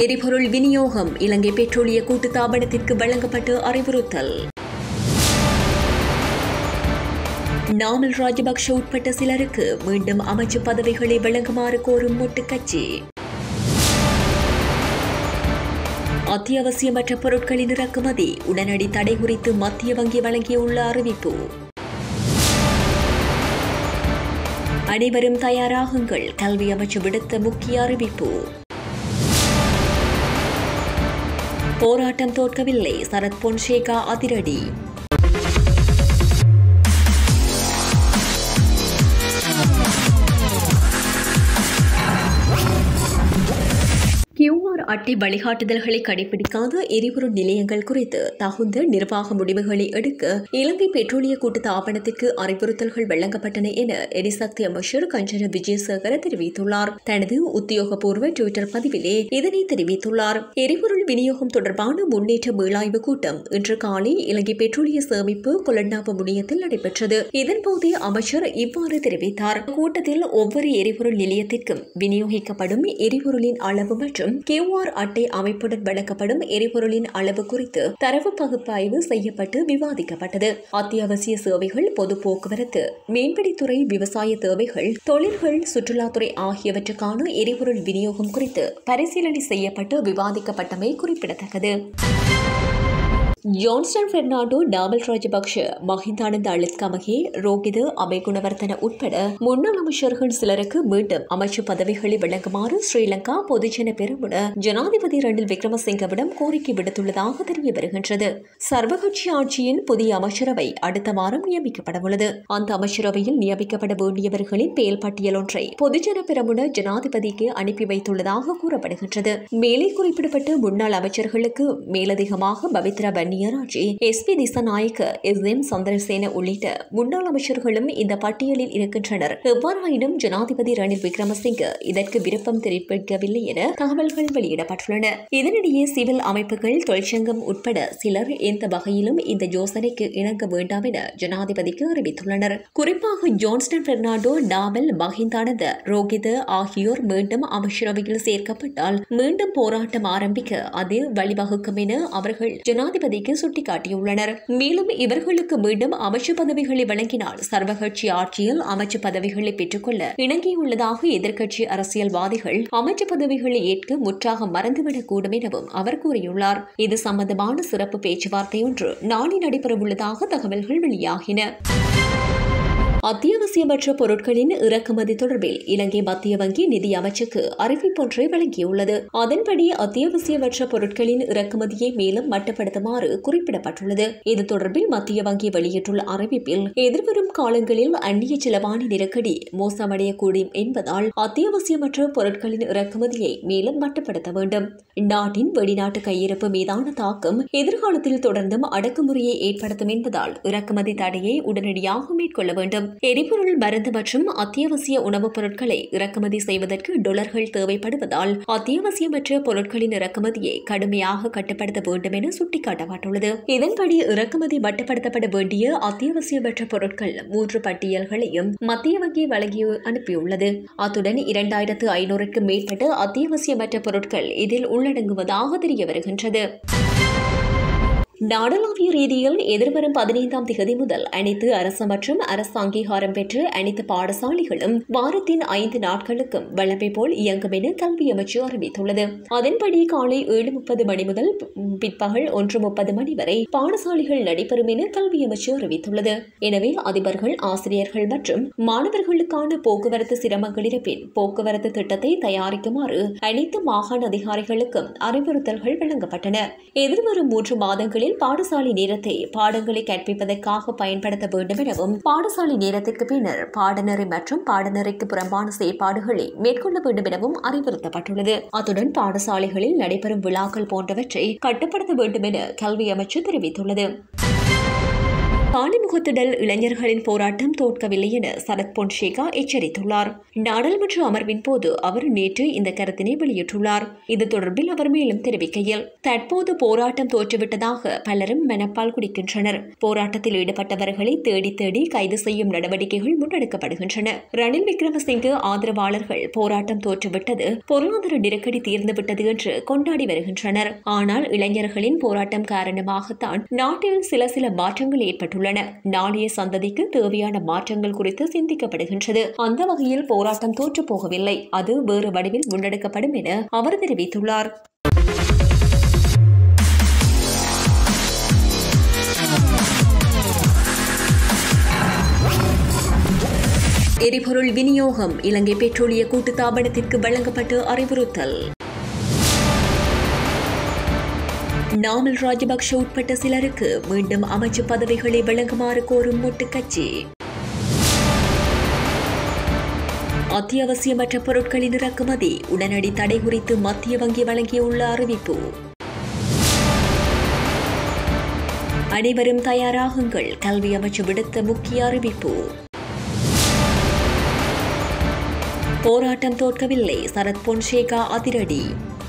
எரிபொருள் விநியோகம் இலங்கை பெட்ரோலிய கூட்டுத்தாபனத்திற்கு வழங்கப்பட்ட அறிவுறுத்தல் நாமல் ராஜபக்ஷ உட்பட்ட சிலருக்கு மீண்டும் அமைச்சு பதவிகளை வழங்குமாறு கோரும் மொட்டு கட்சி அத்தியாவசியமற்ற பொருட்களின் இறக்குமதி உடனடி தடை குறித்து மத்திய வங்கி வழங்கியுள்ள அறிவிப்பு அனைவரும் தயாராகுங்கள் கல்வி அமைச்சு விடுத்த முக்கிய அறிவிப்பு போராட்டம் தோற்கவில்லை சரத் பொன்சேகா அதிரடி கியூஆர் அட்டை வழிகாட்டுதல்களை கடைபிடிக்காத எரிபொருள் நிலையங்கள் குறித்து தகுந்த நிர்வாக முடிவுகளை எடுக்க இலங்கை பெட்ரோலிய கூட்டு தாபனத்திற்கு அறிவுறுத்தல்கள் வழங்கப்பட்டன என எரிசக்தி அமைச்சர் கஞ்சன விஜயசேகர தெரிவித்துள்ளார் தனது உத்தியோகபூர்வ டுவிட்டர் பதிவிலே இதனை தெரிவித்துள்ளார் எரிபொருள் விநியோகம் தொடர்பான முன்னேற்ற மீளாய்வு கூட்டம் இன்று காலை இலங்கை பெட்ரோலிய சேமிப்பு கொலண்டாப முனையத்தில் நடைபெற்றது இதன்போது அமைச்சர் இவ்வாறு தெரிவித்தார் கூட்டத்தில் ஒவ்வொரு எரிபொருள் நிலையத்திற்கும் விநியோகிக்கப்படும் எரிபொருளின் அளவு மற்றும் கியூஆர் அட்டை அமைப்புடன் வழங்கப்படும் எரிபொருளின் அளவு குறித்து தரவு பகுப்பாய்வு செய்யப்பட்டு விவாதிக்கப்பட்டது அத்தியாவசிய சேவைகள் பொது போக்குவரத்து மீன்பிடித்துறை விவசாய தேவைகள் தொழில்கள் சுற்றுலாத்துறை ஆகியவற்றுக்கான எரிபொருள் விநியோகம் குறித்து பரிசீலனை செய்யப்பட்டு விவாதிக்கப்பட்டமை குறிப்பிடத்தக்கது ஜான்ஸ்டன் பெர்னாண்டோ டாமல் ராஜபக்ஷ மஹிந்தானந்த அழுத்கமகே ரோகித அபயகுணவர்த்தன உட்பட முன்னாள் அமைச்சர்கள் சிலருக்கு மீண்டும் அமைச்சு பதவிகளை வழங்குமாறு ஸ்ரீலங்கா பொதுஜன பெருமுன ஜனாதிபதி ரணில் விக்ரமசிங்கவிடம் கோரிக்கை விடுத்துள்ளதாக தெரிய வருகின்றது சர்வகட்சி ஆட்சியின் புதிய அமைச்சரவை அடுத்த வாரம் நியமிக்கப்படவுள்ளது அந்த அமைச்சரவையில் நியமிக்கப்பட வேண்டியவர்களின் பெயர் பட்டியல் ஒன்றை பொதுஜன பெருமுன ஜனாதிபதிக்கு அனுப்பி வைத்துள்ளதாக கூறப்படுகின்றது மேலே குறிப்பிடப்பட்ட முன்னாள் அமைச்சர்களுக்கு மேலதிகமாக Pavithra Wanniarachchi S B Dissanayake S M Chandrasena உள்ளிட்ட முன்னாள் அமைச்சர்களும் இந்த பட்டியலில் இருக்கின்றனர் எவ்வாறாயினும் ஜனாதிபதி ரணில் விக்ரமசிங்க இதற்கு விருப்பம் தெரிவிக்கவில்லை என தகவல்கள் வெளியிடப்பட்டுள்ளன இதனிடையே சிவில் அமைப்புகள் தொழிற்சங்கம் உட்பட சிலர் எந்த வகையிலும் இந்த யோசனைக்கு இணங்க வேண்டாம் என ஜனாதிபதிக்கு அறிவித்துள்ளனர் குறிப்பாக ஜான்ஸ்டன் பெர்னாண்டோ டாமல் மஹிந்தானந்த ரோகித ஆகியோர் மீண்டும் அமைச்சரவையில் சேர்க்கப்பட்டால் மீண்டும் போராட்டம் ஆரம்பிக்க அது வழிவகுக்கும் என அவர்கள் ஜனாதிபதிக்கு சுட்டிக்காட்டியுள்ளனர் மேலும் இவர்களுக்கு மீண்டும் அமைச்சு பதவிகளை வழங்கினால் சர்வகட்சி ஆட்சியில் அமைச்சு பதவிகளை பெற்றுக்கொள்ள இணங்கியுள்ளதாக எதிர்க்கட்சி அரசியல்வாதிகள் அமைச்சு பதவிகளை ஏற்க முற்றாக மறந்துவிடக்கூடும் எனவும் அவர் கூறியுள்ளார் இது சம்பந்தமான சிறப்பு பேச்சுவார்த்தை ஒன்று நாளை நடைபெறவுள்ளதாக தகவல்கள் வெளியாகின அத்தியாவசியமற்ற பொருட்களின் இறக்குமதி தொடர்பில் இலங்கை மத்திய வங்கி நிதி அமைச்சுக்கு அறிவிப்பொன்றை வழங்கியுள்ளது அதன்படி அத்தியாவசியமற்ற பொருட்களின் இறக்குமதியை மேலும் மட்டுப்படுத்துமாறு குறிப்பிடப்பட்டுள்ளது இது தொடர்பில் மத்திய வங்கி வெளியிட்டுள்ள அறிவிப்பில் எதிர்வரும் காலங்களில் அந்நிய செலவாணி நெருக்கடி மோசமடையக்கூடும் என்பதால் அத்தியாவசியமற்ற பொருட்களின் இறக்குமதியை மேலும் மட்டுப்படுத்த வேண்டும் நாட்டின் வெளிநாட்டு கையிருப்பு மீதான தாக்கம் எதிர்காலத்தில் தொடர்ந்தும் அடக்குமுறையை ஏற்படுத்தும் என்பதால் இறக்குமதி தடையை உடனடியாக மேற்கொள்ள வேண்டும் எரிபொருள் மருந்து மற்றும் அத்தியாவசிய உணவுப் பொருட்களை இறக்குமதி செய்வதற்கு டொலர்கள் தேவைப்படுவதால் அத்தியாவசியமற்ற பொருட்களின் இறக்குமதியை கடுமையாக கட்டுப்படுத்த வேண்டும் என சுட்டிக்காட்டப்பட்டுள்ளது இதன்படி இறக்குமதி மட்டுப்படுத்தப்பட வேண்டிய அத்தியாவசியமற்ற பொருட்கள் மூன்று பட்டியல்களையும் மத்திய வங்கி வழங்கி அனுப்பியுள்ளது அத்துடன் இரண்டாயிரத்து ஐநூறுக்கும் மேற்பட்ட அத்தியாவசியமற்ற பொருட்கள் இதில் உள்ளடங்குவதாக தெரிய வருகின்றது நாடளாவிய ரீதியில் எதிர்வரும் பதினைந்தாம் திகதி முதல் அனைத்து அரசு மற்றும் அரசு அங்கீகாரம் பெற்ற அனைத்து பாடசாலைகளும் வாரத்தின் ஐந்து நாட்களுக்கும் வழமை போல் இயங்கும் என கல்வி அமைச்சு அறிவித்துள்ளது அதன்படி காலை ஏழு முப்பது மணி முதல் பிற்பகல் ஒன்று முப்பது மணி வரை பாடசாலைகள் நடைபெறும் என கல்வி அமைச்சு அறிவித்துள்ளது எனவே அதிபர்கள் ஆசிரியர்கள் மற்றும் மாணவர்களுக்கான போக்குவரத்து சிரமங்கள் இருப்பின் போக்குவரத்து திட்டத்தை தயாரிக்குமாறு அனைத்து மாகாண அதிகாரிகளுக்கும் அறிவுறுத்தல்கள் வழங்கப்பட்டன எதிர்வரும் மூன்று மாதங்களில் பாடசாலை நேரத்தை பாடங்களை கற்பிப்பதற்காக பயன்படுத்த வேண்டும் எனவும் பாடசாலை நேரத்திற்கு பின்னர் பாடநெறி மற்றும் பாடநெறிக்கு புறம்பான செயற்பாடுகளை மேற்கொள்ள வேண்டும் எனவும் அறிவுறுத்தப்பட்டுள்ளது அத்துடன் பாடசாலைகளில் நடைபெறும் விழாக்கள் போன்றவற்றை கட்டுப்படுத்த வேண்டும் என கல்வி அமைச்சு தெரிவித்துள்ளது காலிமுகத்திடல் இளைஞர்களின் போராட்டம் தோற்கவில்லை என சரத் பொன்சேகா எச்சரித்துள்ளார் நாடாளுமன்ற அமர்வின் போது அவர் நேற்று இந்த கருத்தினை வெளியிட்டுள்ளார் இது தொடர்பில் அவர் மேலும் தெரிவிக்கையில் தற்போது போராட்டம் தோற்றுவிட்டதாக பலரும் மனப்பால் குடிக்கின்றனர் போராட்டத்தில் ஈடுபட்டவர்களை தேடி தேடி கைது செய்யும் நடவடிக்கைகள் முன்னெடுக்கப்படுகின்றன ரணில் விக்ரமசிங்கே ஆதரவாளர்கள் போராட்டம் தோற்றுவிட்டது பொருளாதார நெருக்கடி தீர்ந்துவிட்டது என்று கொண்டாடி வருகின்றனர் ஆனால் இளைஞர்களின் போராட்டம் காரணமாகத்தான் நாட்டில் சில சில மாற்றங்கள் ஏற்பட்டுள்ளன நாளைய சந்ததிக்கு தேவையான மாற்றங்கள் குறித்து சிந்திக்கப்படுகின்றது அந்த வகையில் போராட்டம் தோற்று போகவில்லை அது வேறு வடிவில் முன்னெடுக்கப்படும் என அவர் தெரிவித்துள்ளார் எரிபொருள் விநியோகம் இலங்கை பெட்ரோலிய கூட்டுத்தாபனத்திற்கு வழங்கப்பட்டு அறிவுறுத்தல் நாமல் ராஜபக்ஷ உட்பட்ட சிலருக்கு மீண்டும் அமைச்சு பதவிகளை வழங்குமாறு கோரும் மொட்டு கட்சி அத்தியாவசியமற்ற பொருட்களின் இறக்குமதி உடனடி தடை குறித்து மத்திய வங்கி வழங்கியுள்ள அறிவிப்பு அனைவரும் தயாராகுங்கள் கல்வி அமைச்சு விடுத்த முக்கிய அறிவிப்பு போராட்டம் தோற்கவில்லை சரத் பொன்சேகா அதிரடி